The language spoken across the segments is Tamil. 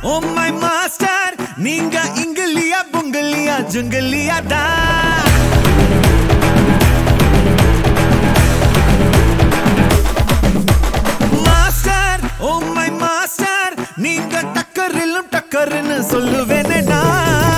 ஓ மை மாஸ்டர் நீங்க இங்கிலியா புங்கிலியா ஜுங்கிலியா தான் மாஸ்டர் ஓ மை மாஸ்டர் நீங்க டக்கரிலும் டக்கர்னு சொல்லுவேனே நான்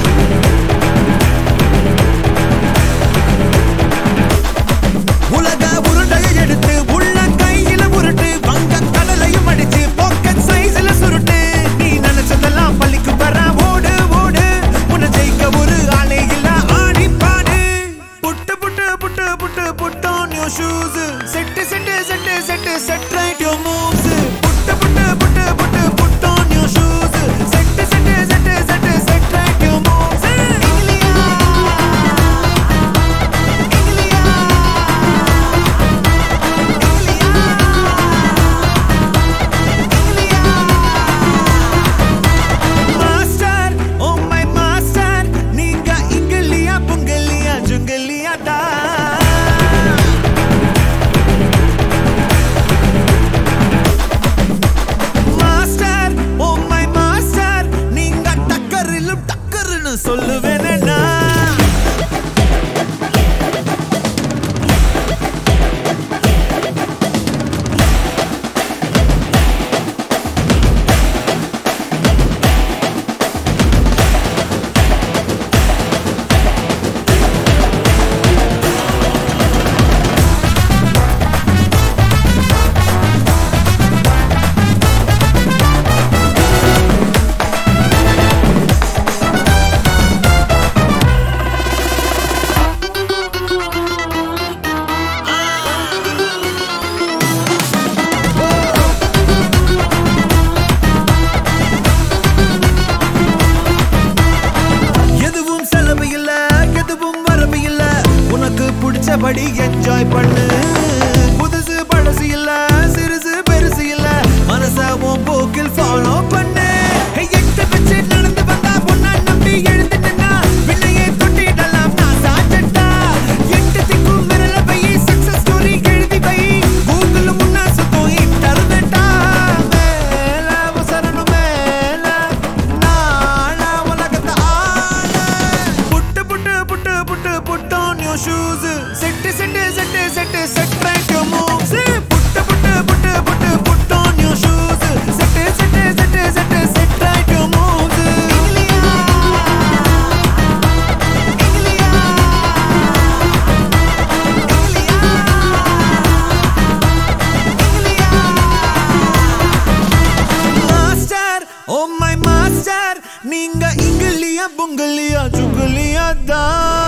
உலக உருண்டையை எடுத்து உள்ள கையில உருட்டு வங்க கடலையும் அடிச்சு பாக்கெட் சைஸ்ல சுருட்டு நீ நினைச்சதெல்லாம் பள்ளிக்கு வர ஓடு ஓடு உன்னை ஜெயிக்க ஒரு ஆளே இல்ல ஆடி பாடு put put put put put on your shoes set set set set set right your moves put put put put put on your shoes set set set set set right your moves master oh my master நீங்க இங்கிலியா புங்கிலியா ஜுங்கிலியா தான் மாஸ்டர் ஓ மை மாஸ்டர் நீங்க டக்கரிலும் டக்கர்னு சொல்லுவேனே நான் எதுவும் செலவு இல்ல எதுவும் வரவு இல்ல உனக்கு பிடிச்சபடி என்ஜாய் பண்ணு புதுசு பழசு இல்ல சிறுசு பெருசு இல்ல மனச உன் போக்கில் ஃபாலோ பண்ணு Hey, எட்டு வச்சு நடந்து வந்தா பொண்ணா நம்பி எழுந்து நின்னா பின்னையே தொட்டிடலாம் நான் சாச்சட்டா எட்டு திக்கும் விரல வை சக்சஸ் ஸ்டோரி எழுதி வை கூகுள் முன்னா சுத்தம் தருவேட்டா மேல அவசரணும் மேல நானா உலகத்தை ஆள put put put put put on your shoes set set set set set back your moves put put put put put on your shoes set set set set set back your moves master oh my master நீங்க இங்கிலியா புங்கிலியா சுங்கிலியா தான்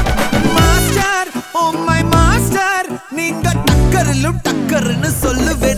மாஸ்டர் ஓ மை மாஸ்டர் நீங்க டக்கரிலும் டக்கர்னு சொல்லுவே